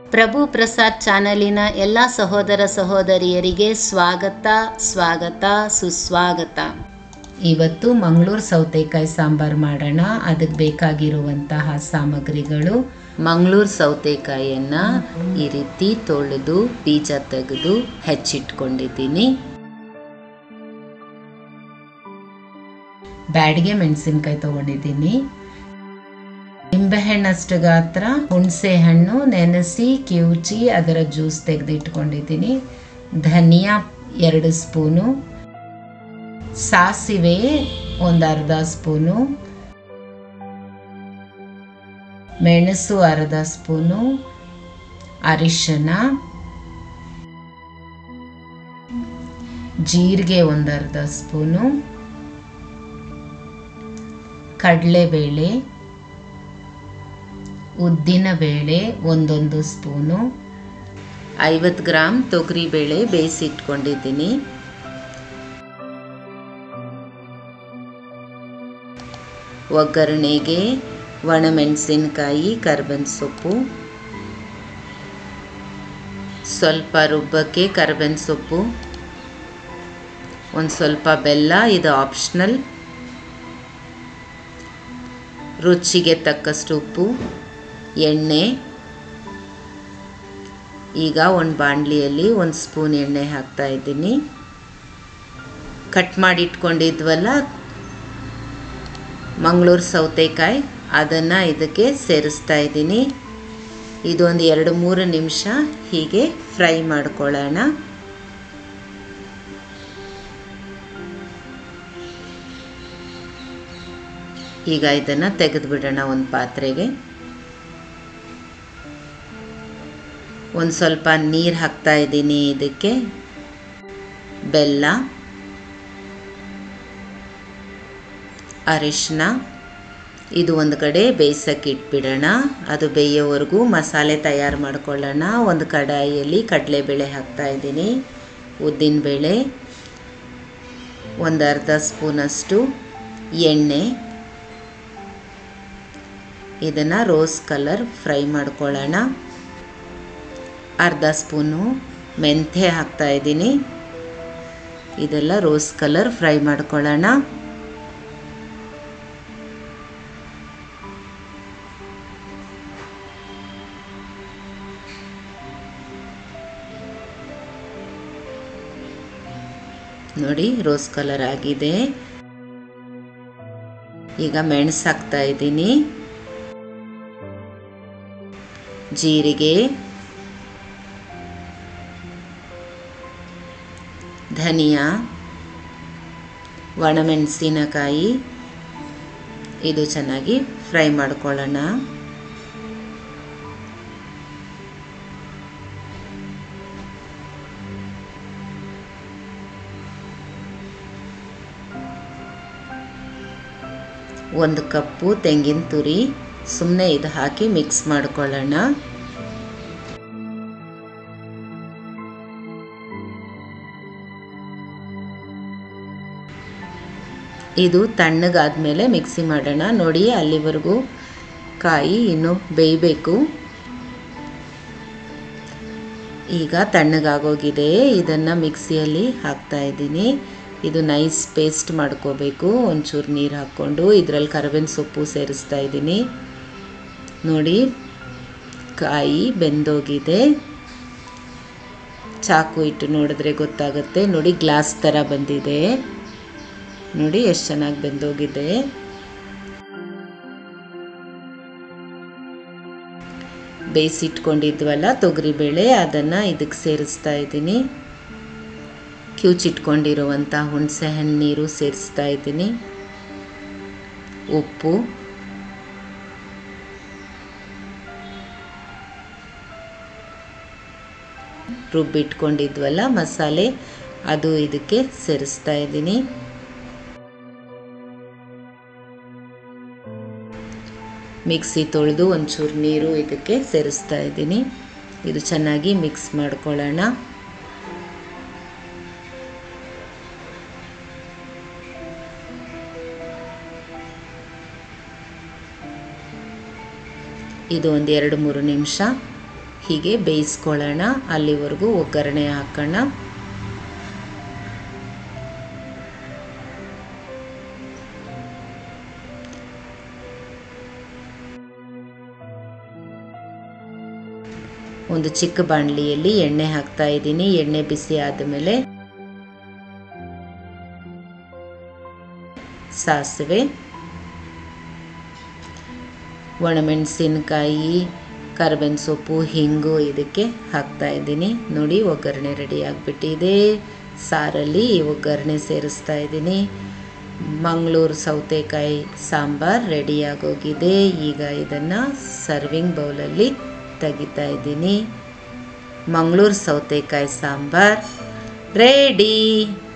ಪ್ರಭು ಪ್ರಸಾದ್ ಚಾನಲಿನ ಎಲ್ಲ ಸಹೋದರ ಸಹೋದರಿಯರಿಗೆ ಸ್ವಾಗತ ಸ್ವಾಗತ ಸುಸ್ವಾಗತ ಇವತ್ತು ಮಂಗಳೂರು ಸೌತೆಕಾಯಿ ಸಾಂಬಾರು ಮಾಡೋಣ ಅದಕ್ಕೆ ಬೇಕಾಗಿರುವಂತಹ ಸಾಮಗ್ರಿಗಳು ಮಂಗಳೂರು ಸೌತೆಕಾಯಿಯನ್ನು ಈ ರೀತಿ ತೊಳೆದು ಬೀಜ ತೆಗೆದು ಹೆಚ್ಚಿಟ್ಕೊಂಡಿದ್ದೀನಿ ಬ್ಯಾಡಿಗೆ ಮೆಣಸಿನ್ಕಾಯಿ ತೊಗೊಂಡಿದ್ದೀನಿ ನಿಂಬೆಹಣ್ಣಷ್ಟು ಗಾತ್ರ ಹುಣಸೆ ಹಣ್ಣು ನೆನೆಸಿ ಕಿವುಚಿ ಅದರ ಜ್ಯೂಸ್ ತೆಗೆದಿಟ್ಕೊಂಡಿದ್ದೀನಿ ಧನಿಯಾ ಎರಡು ಸ್ಪೂನು ಸಾಸಿವೆ ಒಂದು ಅರ್ಧ ಸ್ಪೂನು ಮೆಣಸು ಅರ್ಧ ಸ್ಪೂನು ಅರಿಶಿನ ಜೀರಿಗೆ ಒಂದು ಅರ್ಧ ಸ್ಪೂನು ಕಡಲೆಬೇಳೆ ಉದ್ದಿನ ಬೇಳೆ ಒಂದೊಂದು ಸ್ಪೂನು ಐವತ್ತು ಗ್ರಾಮ್ ತೊಗರಿಬೇಳೆ ಬೇಯಿಸಿಟ್ಕೊಂಡಿದ್ದೀನಿ ಒಗ್ಗರಣೆಗೆ ಒಣಮೆಣಸಿನ್ಕಾಯಿ ಕರ್ಬೇವಿನ ಸೊಪ್ಪು ಸ್ವಲ್ಪ ರುಬ್ಬಕ್ಕೆ ಕರ್ಬೇವಿನ ಸೊಪ್ಪು ಒಂದು ಸ್ವಲ್ಪ ಬೆಲ್ಲ ಇದು ಆಪ್ಷನಲ್ ರುಚಿಗೆ ತಕ್ಕಷ್ಟು ಉಪ್ಪು ಎಣ್ಣೆ ಈಗ ಒಂದು ಬಾಣಲಿಯಲ್ಲಿ ಒಂದು ಸ್ಪೂನ್ ಎಣ್ಣೆ ಹಾಕ್ತಾ ಇದ್ದೀನಿ ಕಟ್ ಮಾಡಿ ಇಟ್ಕೊಂಡಿದ್ವಲ್ಲ ಮಂಗಳೂರು ಸೌತೆಕಾಯಿ ಅದನ್ನು ಇದಕ್ಕೆ ಸೇರಿಸ್ತಾ ಇದ್ದೀನಿ ಇದೊಂದು ಎರಡು ಮೂರು ನಿಮಿಷ ಹೀಗೆ ಫ್ರೈ ಮಾಡ್ಕೊಳ್ಳೋಣ ಈಗ ಇದನ್ನು ತೆಗೆದುಬಿಡೋಣ ಒಂದು ಪಾತ್ರೆಗೆ ಒಂದು ಸ್ವಲ್ಪ ನೀರು ಹಾಕ್ತಾ ಇದ್ದೀನಿ ಇದಕ್ಕೆ ಬೆಲ್ಲ ಅರಿಶಿನ ಇದು ಒಂದು ಕಡೆ ಬೇಯಿಸೋಕೆ ಇಟ್ಬಿಡೋಣ ಅದು ಬೇಯೋವರೆಗೂ ಮಸಾಲೆ ತಯಾರು ಮಾಡ್ಕೊಳ್ಳೋಣ ಒಂದು ಕಡಾಯಿಯಲ್ಲಿ ಕಡಲೆಬೇಳೆ ಹಾಕ್ತಾ ಇದ್ದೀನಿ ಉದ್ದಿನಬೇಳೆ ಒಂದು ಅರ್ಧ ಸ್ಪೂನಷ್ಟು ಎಣ್ಣೆ ಇದನ್ನು ರೋಸ್ ಕಲರ್ ಫ್ರೈ ಮಾಡ್ಕೊಳ್ಳೋಣ ಅರ್ಧ ಸ್ಪೂನು ಮೆಂತ್ಯ ಹಾಕ್ತಾ ಇದ್ದೀನಿ ಇದೆಲ್ಲ ರೋಸ್ ಕಲರ್ ಫ್ರೈ ಮಾಡ್ಕೊಳ್ಳೋಣ ನೋಡಿ ರೋಸ್ ಕಲರ್ ಆಗಿದೆ ಈಗ ಮೆಣಸು ಹಾಕ್ತಾ ಇದ್ದೀನಿ ಜೀರಿಗೆ ಧನಿಯಾ ಒಣಮೆಣಸಿನಕಾಯಿ ಇದು ಚೆನ್ನಾಗಿ ಫ್ರೈ ಮಾಡ್ಕೊಳ್ಳೋಣ ಒಂದು ಕಪ್ಪು ತೆಂಗಿನ ತುರಿ ಸುಮ್ಮನೆ ಇದು ಹಾಕಿ ಮಿಕ್ಸ್ ಮಾಡ್ಕೊಳ್ಳೋಣ ಇದು ತಣ್ಣಗಾದ್ಮೇಲೆ ಮಿಕ್ಸಿ ಮಾಡೋಣ ನೋಡಿ ಅಲ್ಲಿವರೆಗೂ ಕಾಯಿ ಇನ್ನು ಬೇಯಬೇಕು ಈಗ ತಣ್ಣಗಾಗೋಗಿದೆ ಇದನ್ನು ಮಿಕ್ಸಿಯಲ್ಲಿ ಹಾಕ್ತಾ ಇದ್ದೀನಿ ಇದು ನೈಸ್ ಪೇಸ್ಟ್ ಮಾಡ್ಕೋಬೇಕು ಒಂಚೂರು ನೀರು ಹಾಕ್ಕೊಂಡು ಇದರಲ್ಲಿ ಕರಿಬೇವಿನ ಸೊಪ್ಪು ಸೇರಿಸ್ತಾ ಇದ್ದೀನಿ ನೋಡಿ ಕಾಯಿ ಬೆಂದೋಗಿದೆ ಚಾಕು ಇಟ್ಟು ನೋಡಿದ್ರೆ ಗೊತ್ತಾಗುತ್ತೆ ನೋಡಿ ಗ್ಲಾಸ್ ಥರ ಬಂದಿದೆ ನೋಡಿ ಎಷ್ಟು ಚೆನ್ನಾಗಿ ಬೆಂದೋಗಿದೆ ಬೇಯಿಸಿಟ್ಕೊಂಡಿದ್ವಲ್ಲ ತೊಗರಿಬೇಳೆ ಅದನ್ನು ಇದಕ್ಕೆ ಸೇರಿಸ್ತಾ ಇದ್ದೀನಿ ಕಿವುಚಿಟ್ಕೊಂಡಿರುವಂಥ ಹುಣಸೆ ಹಣ್ಣು ನೀರು ಸೇರಿಸ್ತಾ ಇದ್ದೀನಿ ಉಪ್ಪು ರುಬ್ಬಿಟ್ಕೊಂಡಿದ್ವಲ್ಲ ಮಸಾಲೆ ಅದು ಇದಕ್ಕೆ ಸೇರಿಸ್ತಾ ಇದ್ದೀನಿ ಮಿಕ್ಸಿ ತೊಳೆದು ಒಂಚೂರು ನೀರು ಇದಕ್ಕೆ ಸೇರಿಸ್ತಾ ಇದ್ದೀನಿ ಇದು ಚೆನ್ನಾಗಿ ಮಿಕ್ಸ್ ಮಾಡ್ಕೊಳ್ಳೋಣ ಇದು ಒಂದು ಎರಡು ಮೂರು ನಿಮಿಷ ಹೀಗೆ ಬೇಯಿಸ್ಕೊಳ್ಳೋಣ ಅಲ್ಲಿವರೆಗೂ ಒಗ್ಗರಣೆ ಹಾಕೋಣ ಒಂದು ಚಿಕ್ಕ ಬಾಣಲಿಯಲ್ಲಿ ಎಣ್ಣೆ ಹಾಕ್ತಾ ಇದ್ದೀನಿ ಎಣ್ಣೆ ಬಿಸಿ ಆದಮೇಲೆ ಸಾಸಿವೆ ಒಣಮೆಣಸಿನಕಾಯಿ ಕರ್ಬೇವಿನ ಸೊಪ್ಪು ಹಿಂಗು ಇದಕ್ಕೆ ಹಾಕ್ತಾ ಇದ್ದೀನಿ ನೋಡಿ ಒಗ್ಗರಣೆ ರೆಡಿ ಆಗಿಬಿಟ್ಟಿದೆ ಸಾರಲ್ಲಿ ಒಗ್ಗರಣೆ ಸೇರಿಸ್ತಾ ಇದ್ದೀನಿ ಮಂಗಳೂರು ಸೌತೆಕಾಯಿ ಸಾಂಬಾರ್ ರೆಡಿಯಾಗೋಗಿದೆ ಈಗ ಇದನ್ನು ಸರ್ವಿಂಗ್ ಬೌಲಲ್ಲಿ ತೆಗಿತಾ ಇದ್ದೀನಿ ಮಂಗಳೂರು ಸೌತೆಕಾಯಿ ಸಾಂಬಾರ್ ರೆಡಿ